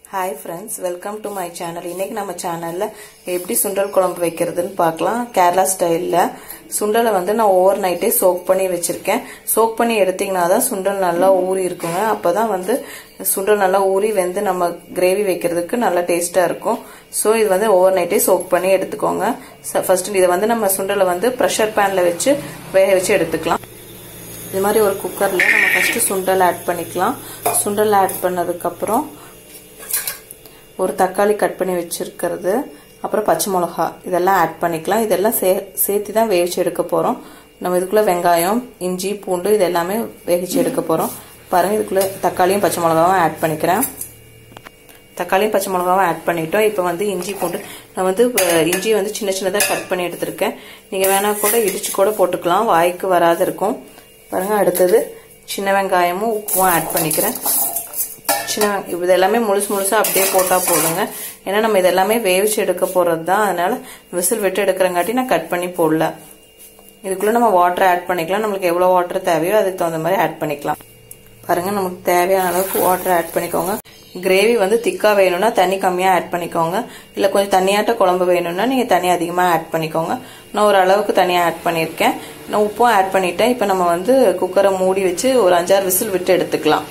hi friends welcome to my channel இன்னைக்கு நம்ம சேனல்ல எப்படி சுண்டல் குழம்பு வைக்கிறதுன்னு பார்க்கலாம் கேரளா ஸ்டைல்ல சுண்டலை வந்து நான் ஓவர் நைட்டே சோக் பண்ணி வச்சிருக்கேன் சோக் பண்ணி எடுத்தீங்கன்னா தான் சுண்டல் நல்லா ஊறி இருக்குங்க அப்பதான் வந்து சுண்டல் நல்லா ஊறி வெந்து நம்ம கிரேவி வைக்கிறதுக்கு நல்லா டேஸ்டா இருக்கும் ஸோ இது வந்து ஓவர் நைட்டே சோக் பண்ணி எடுத்துக்கோங்க ஃபர்ஸ்ட் இதை வந்து நம்ம சுண்டலை வந்து ப்ரெஷர் பேன்ல வச்சு வேக வச்சு எடுத்துக்கலாம் இது மாதிரி ஒரு குக்கரில் நம்ம ஃபஸ்ட்டு சுண்டல் ஆட் பண்ணிக்கலாம் சுண்டல் ஆட் பண்ணதுக்கப்புறம் ஒரு தக்காளி கட் பண்ணி வச்சிருக்கிறது அப்புறம் பச்சை மிளகா இதெல்லாம் ஆட் பண்ணிக்கலாம் இதெல்லாம் சே சேர்த்து தான் வேவிச்சு எடுக்க போகிறோம் நம்ம இதுக்குள்ளே வெங்காயம் இஞ்சி பூண்டு இது எல்லாமே வேவிச்சு எடுக்க போகிறோம் பாருங்கள் இதுக்குள்ளே தக்காளியும் பச்சை மிளகாவும் ஆட் பண்ணிக்கிறேன் தக்காளியும் பச்சை மிளகாவும் ஆட் பண்ணிட்டோம் இப்போ வந்து இஞ்சி பூண்டு நான் வந்து இஞ்சி வந்து சின்ன சின்னதாக கட் பண்ணி எடுத்திருக்கேன் நீங்கள் வேணா கூட இடிச்சு கூட போட்டுக்கலாம் வாய்க்கு வராது இருக்கும் பாருங்க அடுத்தது சின்ன வெங்காயமும் உப்பும் ஆட் பண்ணிக்கிறேன் சின்ன இது எல்லாமே முழுசு முழுசா அப்படியே போட்டா போதுங்க ஏன்னா நம்ம இதெல்லாமே வேவிச்சு எடுக்க போறது தான் அதனால விசில் விட்டு எடுக்கிறங்காட்டி நான் கட் பண்ணி போடல இதுக்குள்ள நம்ம வாட்டர் ஆட் பண்ணிக்கலாம் நம்மளுக்கு எவ்வளவு வாட்டர் தேவையோ அதுக்கு தகுந்த மாதிரி ஆட் பண்ணிக்கலாம் பாருங்க நமக்கு தேவையான அளவுக்கு வாட்டர் ஆட் பண்ணிக்கோங்க கிரேவி வந்து திக்கா வேணும்னா தண்ணி கம்மியா ஆட் பண்ணிக்கோங்க இல்ல கொஞ்சம் தண்ணியாட்ட குழம்பு வேணும்னா நீங்க தண்ணி அதிகமா ஆட் பண்ணிக்கோங்க நான் ஒரு அளவுக்கு தனியா ஆட் பண்ணிருக்கேன் நான் உப்பும் ஆட் பண்ணிட்டேன் இப்ப நம்ம வந்து குக்கரை மூடி வச்சு ஒரு அஞ்சாறு விசில் விட்டு எடுத்துக்கலாம்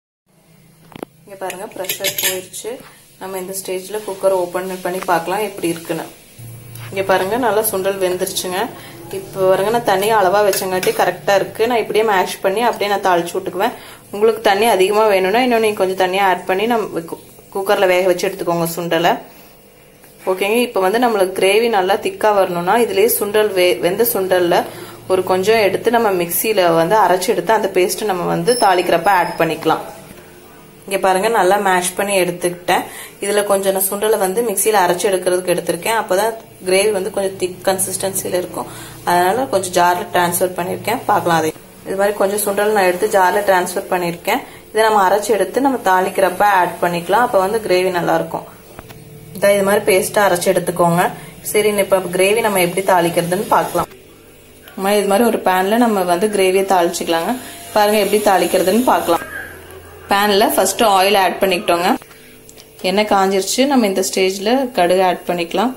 இங்க பாருங்க ப்ரெஷர் போயிடுச்சு நம்ம இந்த ஸ்டேஜ்ல குக்கரை ஓபன் பண்ணி பார்க்கலாம் எப்படி இருக்குன்னு இங்க பாருங்க நல்லா சுண்டல் வெந்துருச்சுங்க இப்போ பாருங்க நான் தண்ணியை அளவா வச்சங்காட்டி கரெக்டா இருக்கு நான் இப்படியே மேஷ் பண்ணி அப்படியே நான் தாளிச்சு விட்டுக்குவேன் உங்களுக்கு தண்ணி அதிகமா வேணும்னா இன்னும் நீங்க கொஞ்சம் தண்ணியா ஆட் பண்ணி நம்ம குக்கர்ல வேக வச்சு எடுத்துக்கோங்க சுண்டலை ஓகேங்க இப்போ வந்து நம்மளுக்கு கிரேவி நல்லா திக்கா வரணும்னா இதுலயே சுண்டல் வே வெந்த சுண்டல்ல ஒரு கொஞ்சம் எடுத்து நம்ம மிக்சியில வந்து அரைச்சு எடுத்து அந்த பேஸ்ட் நம்ம வந்து தாளிக்கிறப்ப ஆட் பண்ணிக்கலாம் இங்க பாருங்க நல்லா மேஷ் பண்ணி எடுத்துக்கிட்டேன் இதுல கொஞ்சம் நான் சுண்டலை வந்து மிக்சியில அரைச்சு எடுக்கிறதுக்கு எடுத்திருக்கேன் அப்பதான் கிரேவி வந்து கொஞ்சம் திக் கன்சிஸ்டன்சில இருக்கும் அதனால கொஞ்சம் ஜார்ல டிரான்ஸ்ஃபர் பண்ணிருக்கேன் பார்க்கலாம் அதை இது மாதிரி கொஞ்சம் சுண்டல் நான் எடுத்து ஜார்ல டிரான்ஸ்ஃபர் பண்ணிருக்கேன் இதை நம்ம அரைச்சு எடுத்து நம்ம தாளிக்கிறப்ப ஆட் பண்ணிக்கலாம் அப்ப வந்து கிரேவி நல்லா இருக்கும் இதான் இது மாதிரி பேஸ்டா அரைச்சு எடுத்துக்கோங்க சரி இப்ப கிரேவி நம்ம எப்படி தாளிக்கிறதுன்னு பார்க்கலாம் இது மாதிரி ஒரு பேன்ல நம்ம வந்து கிரேவியை தாளிச்சுக்கலாங்க பாருங்க எப்படி தாளிக்கிறதுன்னு பார்க்கலாம் பேன்ல ஃபர்ஸ்ட் ஆயில் ஆட் பண்ணிக்கிட்டோங்க எண்ணெய் காஞ்சிருச்சு நம்ம இந்த ஸ்டேஜ்ல கடுகு ஆட் பண்ணிக்கலாம்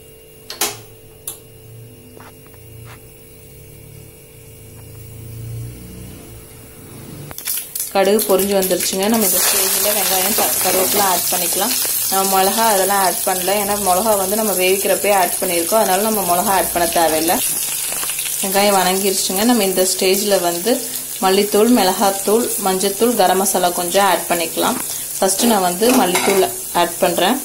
கடுகு பொரிஞ்சு வந்துருச்சுங்க நம்ம இந்த ஸ்டேஜில் வெங்காயம் கருவேப்பிலை ஆட் பண்ணிக்கலாம் நம்ம மிளகா அதெல்லாம் ஆட் பண்ணல ஏன்னா மிளகா வந்து நம்ம வேவிக்கிறப்பே ஆட் பண்ணியிருக்கோம் அதனால நம்ம மிளகா ஆட் பண்ண தேவையில்லை வெங்காயம் வணங்கிருச்சுங்க நம்ம இந்த ஸ்டேஜில் வந்து மல்லித்தூள் மிளகாத்தூள் மஞ்சத்தூள் கரம் மசாலா கொஞ்சம் ஆட் பண்ணிக்கலாம் ஃபர்ஸ்ட் நான் வந்து மல்லித்தூள் ஆட் பண்ணுறேன்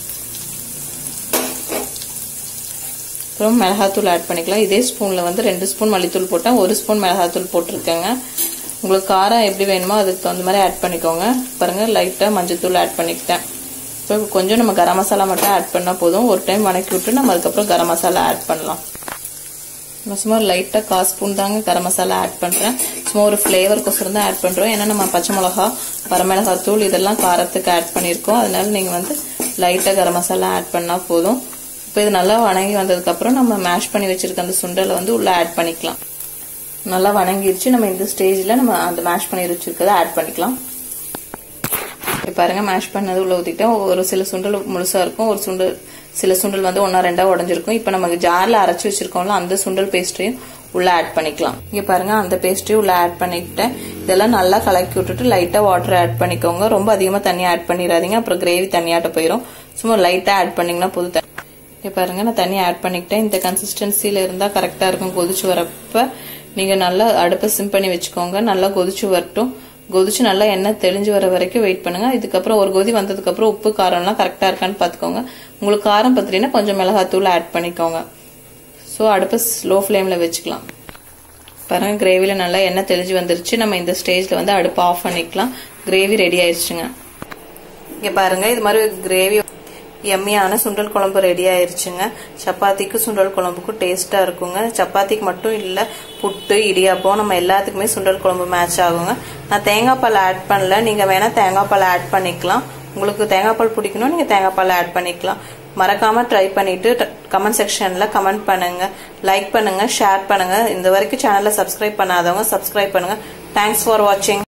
அப்புறம் மிளகாத்தூள் ஆட் பண்ணிக்கலாம் இதே ஸ்பூனில் வந்து ரெண்டு ஸ்பூன் மல்லித்தூள் போட்டேன் ஒரு ஸ்பூன் மிளகாத்தூள் போட்டிருக்கேங்க உங்களுக்கு காரம் எப்படி வேணுமோ அதுக்கு தகுந்த மாதிரி ஆட் பண்ணிக்கோங்க பாருங்க லைட்டாக மஞ்சத்தூள் ஆட் பண்ணிக்கிட்டேன் இப்போ கொஞ்சம் நம்ம கரம் மசாலா மட்டும் ஆட் பண்ணால் போதும் ஒரு டைம் வணக்கி விட்டு நம்ம அதுக்கப்புறம் கரம் மசாலா ஆட் பண்ணலாம் நான் சும்மா லைட்டாக கால் ஸ்பூன் தாங்க கரம் மசாலா ஆட் பண்ணுறேன் சும்மா ஒரு ஃப்ளேவர்க்கோசரம் தான் ஆட் பண்ணுறோம் ஏன்னா நம்ம பச்சை மிளகா வரமிளகாய் தூள் இதெல்லாம் காரத்துக்கு ஆட் பண்ணியிருக்கோம் அதனால நீங்கள் வந்து லைட்டாக கரம் மசாலா ஆட் பண்ணால் போதும் இப்போ இது நல்லா வணங்கி வந்ததுக்கப்புறம் நம்ம மேஷ் பண்ணி வச்சிருக்க அந்த சுண்டலை வந்து உள்ளே ஆட் பண்ணிக்கலாம் நல்லா வணங்கிருச்சு நம்ம இந்த ஸ்டேஜில் நம்ம அந்த மேஷ் பண்ணி வச்சிருக்கதை ஆட் பண்ணிக்கலாம் பாருங்க மேஷ் பண்ணது உள்ள ஊற்றிட்டோம் ஒரு சில சுண்டல் முழுசா இருக்கும் ஒரு சுண்டல் சில சுண்டல் வந்து ஒன்னா ரெண்டா உடஞ்சிருக்கும் இப்போ நமக்கு ஜார்ல அரைச்சி வச்சிருக்கோம்ல அந்த சுண்டல் பேஸ்ட்டையும் உள்ள ஆட் பண்ணிக்கலாம் இங்க பாருங்க அந்த பேஸ்ட்டையும் உள்ள ஆட் பண்ணிக்கிட்டேன் இதெல்லாம் நல்லா கலக்கி விட்டுட்டு லைட்டா வாட்டர் ஆட் பண்ணிக்கோங்க ரொம்ப அதிகமா தண்ணி ஆட் பண்ணிடாதீங்க அப்புறம் கிரேவி தண்ணியாட்ட போயிடும் சும்மா லைட்டா ஆட் பண்ணீங்கன்னா புது இங்க பாருங்க நான் தண்ணி ஆட் பண்ணிக்கிட்டேன் இந்த கன்சிஸ்டன்சில இருந்தா கரெக்டா இருக்கும் கொதிச்சு வரப்ப நீங்க நல்லா அடுப்பை சிம் பண்ணி வச்சுக்கோங்க நல்லா கொதிச்சு வரட்டும் கொதிச்சு நல்லா எண்ணெய் தெளிஞ்சு வர வரைக்கும் வெயிட் பண்ணுங்க இதுக்கப்புறம் ஒரு கொதி வந்ததுக்கு அப்புறம் உப்பு காரம்லாம் கரெக்டா இருக்கான்னு பாத்துக்கோங்க உங்களுக்கு காரம் பத்திரினா கொஞ்சம் மிளகாத்தூள் ஆட் பண்ணிக்கோங்க ஸோ அடுப்பை ஸ்லோ ஃப்ளேம்ல வச்சுக்கலாம் பாருங்க கிரேவில நல்லா எண்ணெய் தெளிஞ்சு வந்துருச்சு நம்ம இந்த ஸ்டேஜ்ல வந்து அடுப்பு ஆஃப் பண்ணிக்கலாம் கிரேவி ரெடி ஆயிடுச்சுங்க இங்க பாருங்க இது மாதிரி கிரேவி எம்மியான சுண்டல் குழம்பு ரெடி ஆயிருச்சுங்க சப்பாத்திக்கு சுண்டல் குழம்புக்கும் டேஸ்டா இருக்குங்க சப்பாத்திக்கு மட்டும் இல்ல புட்டு இடியாப்பம் நம்ம எல்லாத்துக்குமே சுண்டல் குழம்பு மேட்ச் ஆகுங்க நான் தேங்காய் பால் ஆட் பண்ணல நீங்க வேணா தேங்காய் பால் ஆட் பண்ணிக்கலாம் உங்களுக்கு தேங்காய் பால் பிடிக்கணும் நீங்க தேங்காய் பால் ஆட் பண்ணிக்கலாம் மறக்காம ட்ரை பண்ணிட்டு கமெண்ட் செக்ஷன்ல கமெண்ட் பண்ணுங்க லைக் பண்ணுங்க ஷேர் பண்ணுங்க இந்த வரைக்கும் சேனலை சப்ஸ்கிரைப் பண்ணாதவங்க சப்ஸ்கிரைப் பண்ணுங்க தேங்க்ஸ் ஃபார் வாட்சிங்